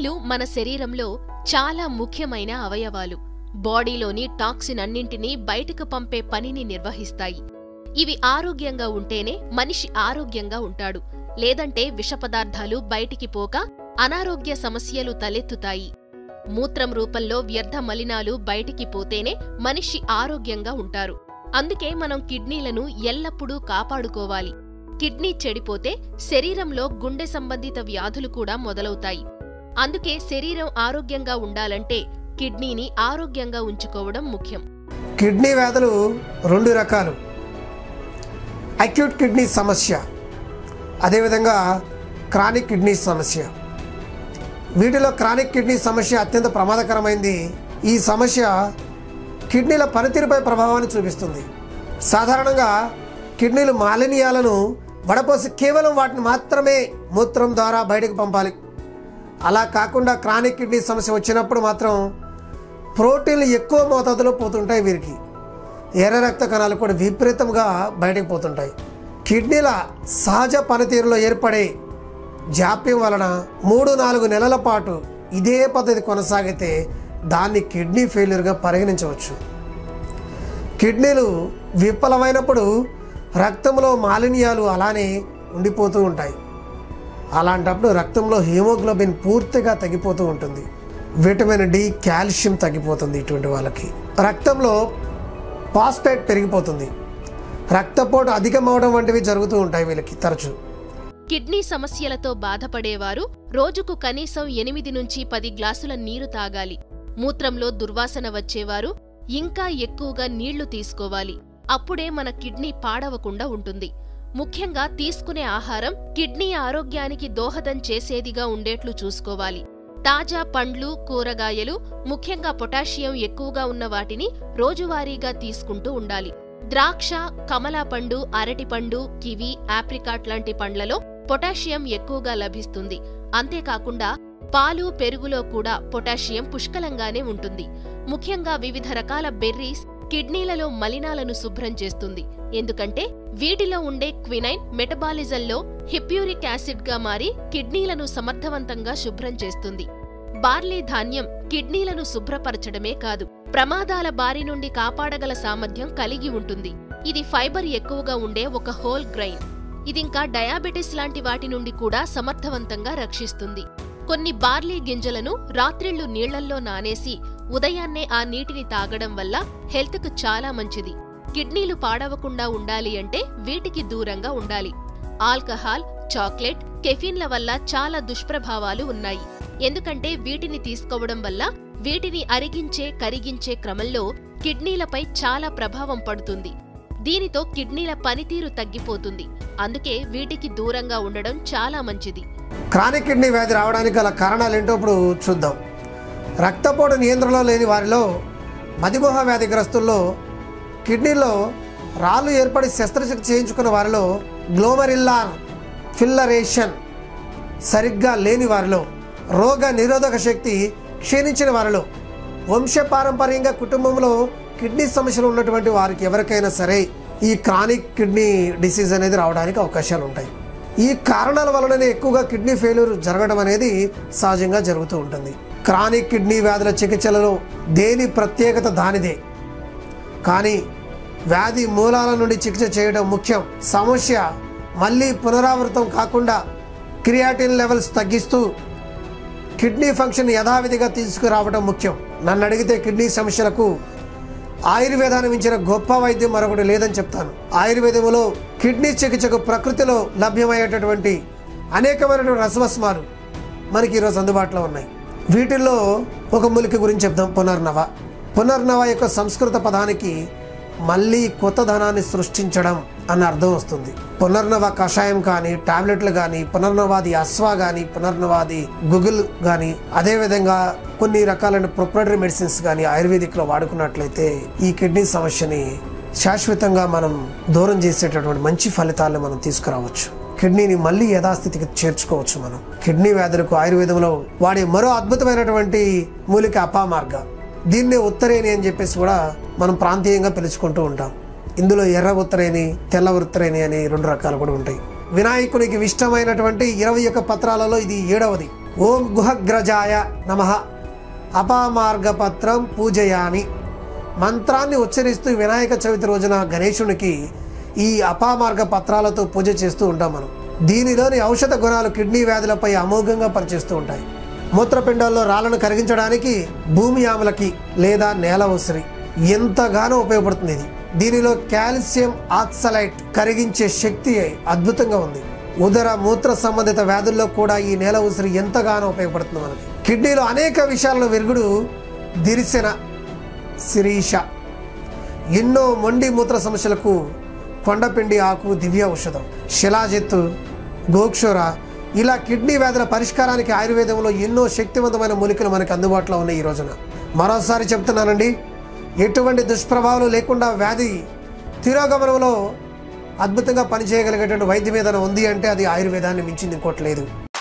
కిడ్నీలు మన శరీరంలో చాలా ముఖ్యమైన అవయవాలు బాడీలోని టాక్సిన్ అన్నింటినీ బయటకు పంపే పనిని నిర్వహిస్తాయి ఇవి ఆరోగ్యంగా ఉంటేనే మనిషి ఆరోగ్యంగా ఉంటాడు లేదంటే విష పదార్థాలు బయటికి పోక అనారోగ్య సమస్యలు తలెత్తుతాయి మూత్రం రూపంలో వ్యర్థ మలినాలు బయటికి పోతేనే మనిషి ఆరోగ్యంగా ఉంటారు అందుకే మనం కిడ్నీలను ఎల్లప్పుడూ కాపాడుకోవాలి కిడ్నీ చెడిపోతే శరీరంలో గుండె సంబంధిత వ్యాధులు కూడా మొదలవుతాయి అందుకే శరీరం ఆరోగ్యంగా ఉండాలంటే కిడ్నీని ఆరోగ్యంగా ఉంచుకోవడం ముఖ్యం కిడ్నీ వ్యాధులు రెండు రకాలు అక్యూట్ కిడ్నీ సమస్య అదేవిధంగా క్రానిక్ కిడ్నీ సమస్య వీటిలో క్రానిక్ కిడ్నీ సమస్య అత్యంత ప్రమాదకరమైంది ఈ సమస్య కిడ్నీల పనితీరుపై ప్రభావాన్ని చూపిస్తుంది సాధారణంగా కిడ్నీలు మాలిన్యాలను వడపోసి కేవలం వాటిని మాత్రమే మూత్రం ద్వారా బయటకు పంపాలి అలా కాకుండా క్రానిక్ కిడ్నీ సమస్య వచ్చినప్పుడు మాత్రం ప్రోటీన్లు ఎక్కువ మోతాదులో పోతుంటాయి వీరికి ఎర్ర రక్త కణాలు కూడా విపరీతంగా బయటకు పోతుంటాయి కిడ్నీల సహజ పనితీరులో ఏర్పడే జాప్యం వలన మూడు నాలుగు నెలల పాటు ఇదే పద్ధతి కొనసాగితే దాన్ని కిడ్నీ ఫెయిల్యూర్గా పరిగణించవచ్చు కిడ్నీలు విఫలమైనప్పుడు రక్తంలో మాలిన్యాలు అలానే ఉండిపోతూ ఉంటాయి అలాంటప్పుడు రక్తంలో హీమోగ్లోబిన్ పూర్తిగా తగ్గిపోతూ ఉంటుంది విటమిన్ డి కాల్షియం తగ్గిపోతుంది ఇటువంటి వాళ్ళకి రక్తంలో ఫాస్ఫేట్ పెరిగిపోతుంది రక్తపోటు అధికమవడం వంటివి జరుగుతూ ఉంటాయి వీళ్ళకి తరచు కిడ్నీ సమస్యలతో బాధపడేవారు రోజుకు కనీసం ఎనిమిది నుంచి పది గ్లాసుల నీరు తాగాలి మూత్రంలో దుర్వాసన వచ్చేవారు ఇంకా ఎక్కువగా నీళ్లు తీసుకోవాలి అప్పుడే మన కిడ్నీ పాడవకుండా ఉంటుంది ముఖ్యంగా తీసుకునే ఆహారం కిడ్నీ ఆరోగ్యానికి దోహదం చేసేదిగా ఉండేట్లు చూసుకోవాలి తాజా పండ్లు కూరగాయలు ముఖ్యంగా పొటాషియం ఎక్కువగా ఉన్న వాటిని రోజువారీగా తీసుకుంటూ ఉండాలి ద్రాక్ష కమలాపండు అరటిపండు కివి ఆప్రికాట్ లాంటి పండ్లలో పొటాషియం ఎక్కువగా లభిస్తుంది అంతేకాకుండా పాలు పెరుగులో కూడా పొటాషియం పుష్కలంగానే ఉంటుంది ముఖ్యంగా వివిధ రకాల బెర్రీస్ కిడ్నీలలో మలినాలను శుభ్రం చేస్తుంది ఎందుకంటే వీటిలో ఉండే క్వినైన్ మెటబాలిజంలో హిప్యూరిక్ యాసిడ్ గా మారి కిడ్నీలను సమర్థవంతంగా శుభ్రం చేస్తుంది బార్లీ ధాన్యం కిడ్నీలను శుభ్రపరచడమే కాదు ప్రమాదాల బారి నుండి కాపాడగల సామర్థ్యం కలిగి ఉంటుంది ఇది ఫైబర్ ఎక్కువగా ఉండే ఒక హోల్ గ్రైన్ ఇదింకా డయాబెటిస్ లాంటి వాటి నుండి కూడా సమర్థవంతంగా రక్షిస్తుంది కొన్ని బార్లీ గింజలను రాత్రిళ్లు నీళ్లల్లో నానేసి ఉదయాన్నే ఆ నీటిని తాగడం వల్ల హెల్త్కు చాలా మంచిది కిడ్నీలు పాడవకుండా ఉండాలి అంటే వీటికి దూరంగా ఉండాలి ఆల్కహాల్ చాక్లెట్ కెఫిన్ల వల్ల చాలా దుష్ప్రభావాలు ఉన్నాయి ఎందుకంటే వీటిని తీసుకోవడం వల్ల వీటిని అరిగించే కరిగించే క్రమంలో కిడ్నీలపై చాలా ప్రభావం పడుతుంది దీనితో కిడ్నీల పనితీరు తగ్గిపోతుంది అందుకే వీటికి దూరంగా ఉండడం చాలా మంచిది క్రానిక్ కిడ్నీ వ్యాధి రావడానికి గల కారణాలు ఏంటో ఇప్పుడు చూద్దాం రక్తపోటు నియంత్రణలో లేని వారిలో మధుమేహ వ్యాధిగ్రస్తుల్లో కిడ్నీలో రాళ్ళు ఏర్పడి శస్త్రచికిత్స చేయించుకున్న వారిలో గ్లోమరిల్లార్ ఫిల్లరేషన్ సరిగ్గా లేని వారిలో రోగ నిరోధక శక్తి క్షీణించిన వారిలో వంశపారంపర్యంగా కుటుంబంలో కిడ్నీ సమస్యలు ఉన్నటువంటి వారికి ఎవరికైనా సరే ఈ క్రానిక్ కిడ్నీ డిసీజ్ అనేది రావడానికి అవకాశాలు ఉంటాయి ఈ కారణాల వలననే ఎక్కువగా కిడ్నీ ఫెయిల్యూర్ జరగడం అనేది సహజంగా జరుగుతూ ఉంటుంది క్రానిక్ కిడ్నీ వ్యాధుల చికిత్సలలో దేని ప్రత్యేకత దానిదే కానీ వ్యాధి మూలాల నుండి చికిత్స చేయడం ముఖ్యం సమస్య మళ్ళీ పునరావృతం కాకుండా క్రియాటిన్ లెవెల్స్ తగ్గిస్తూ కిడ్నీ ఫంక్షన్ యథావిధిగా తీసుకురావడం ముఖ్యం నన్ను అడిగితే కిడ్నీ సమస్యలకు ఆయుర్వేదాన్ని మించిన గొప్ప వైద్యం మరొకటి లేదని చెప్తాను ఆయుర్వేదంలో కిడ్నీ చికిత్సకు ప్రకృతిలో లభ్యమయ్యేటటువంటి అనేకమైనటువంటి రసవస్మాలు మనకి ఈరోజు అందుబాటులో ఉన్నాయి వీటిల్లో ఒక మూలిక గురించి చెప్దాం పునర్నవ పునర్నవ యొక్క సంస్కృత పదానికి మళ్ళీ కొత్త ధనాన్ని సృష్టించడం అన్న అర్థం వస్తుంది పునర్నవ కషాయం కానీ టాబ్లెట్లు కానీ పునర్నవాది అశ్వ కానీ పునర్నవాది గుగుల్ కానీ అదేవిధంగా కొన్ని రకాలైన ప్రొపరేటరీ మెడిసిన్స్ కానీ ఆయుర్వేదిక్లో వాడుకున్నట్లయితే ఈ కిడ్నీ సమస్యని శాశ్వతంగా మనం దూరం చేసేటటువంటి మంచి ఫలితాలను మనం తీసుకురావచ్చు కిడ్నీని మళ్ళీ యథాస్థితికి చేర్చుకోవచ్చు మనం కిడ్నీ వ్యాధులకు ఆయుర్వేదంలో వాడే మరో అద్భుతమైనటువంటి మూలిక అపామార్గ దీన్నే ఉత్తరేణి అని చెప్పేసి కూడా మనం ప్రాంతీయంగా పిలుచుకుంటూ ఉంటాం ఇందులో ఎర్ర ఉత్తరేణి తెల్ల ఉత్తరేణి అని రెండు రకాలు కూడా ఉంటాయి వినాయకునికి ఇష్టమైనటువంటి ఇరవై ఒక్క పత్రాలలో ఇది ఏడవది ఓం గుహగ్రజాయ నమ అపామార్గపత్రం పూజయామి మంత్రాన్ని ఉచ్చరిస్తూ వినాయక చవితి రోజున గణేశునికి ఈ అపామార్గ పత్రాలతో పూజ చేస్తూ ఉంటాం మనం దీనిలోని ఔషధ గుణాలు కిడ్నీ వ్యాధులపై అమోఘంగా పనిచేస్తూ ఉంటాయి మూత్రపిండాల్లో రాళ్లను కరిగించడానికి భూమి ఆములకి లేదా నేల ఉసిరి ఎంతగానో ఉపయోగపడుతుంది ఇది దీనిలో కాల్షియం ఆక్సలైట్ కరిగించే శక్తి అద్భుతంగా ఉంది ఉదర మూత్ర సంబంధిత వ్యాధుల్లో కూడా ఈ నేల ఉసిరి ఎంతగానో ఉపయోగపడుతుంది మనకి కిడ్నీలో అనేక విషయాలను విరుగుడు దిరిసెన శిరీష ఎన్నో మొండి మూత్ర సమస్యలకు కొండపిండి ఆకు దివ్య ఔషధం శిలాజిత్తు గోక్షుర ఇలా కిడ్నీ వ్యాధుల పరిష్కారానికి ఆయుర్వేదంలో ఎన్నో శక్తివంతమైన మూలికలు మనకు అందుబాటులో ఉన్నాయి ఈ రోజున మరోసారి చెప్తున్నానండి ఎటువంటి దుష్ప్రభావాలు లేకుండా వ్యాధి తిరోగమనంలో అద్భుతంగా పనిచేయగలిగేటువంటి వైద్యం ఏదైనా ఉంది అంటే అది ఆయుర్వేదాన్ని మించింది ఇంకోటి లేదు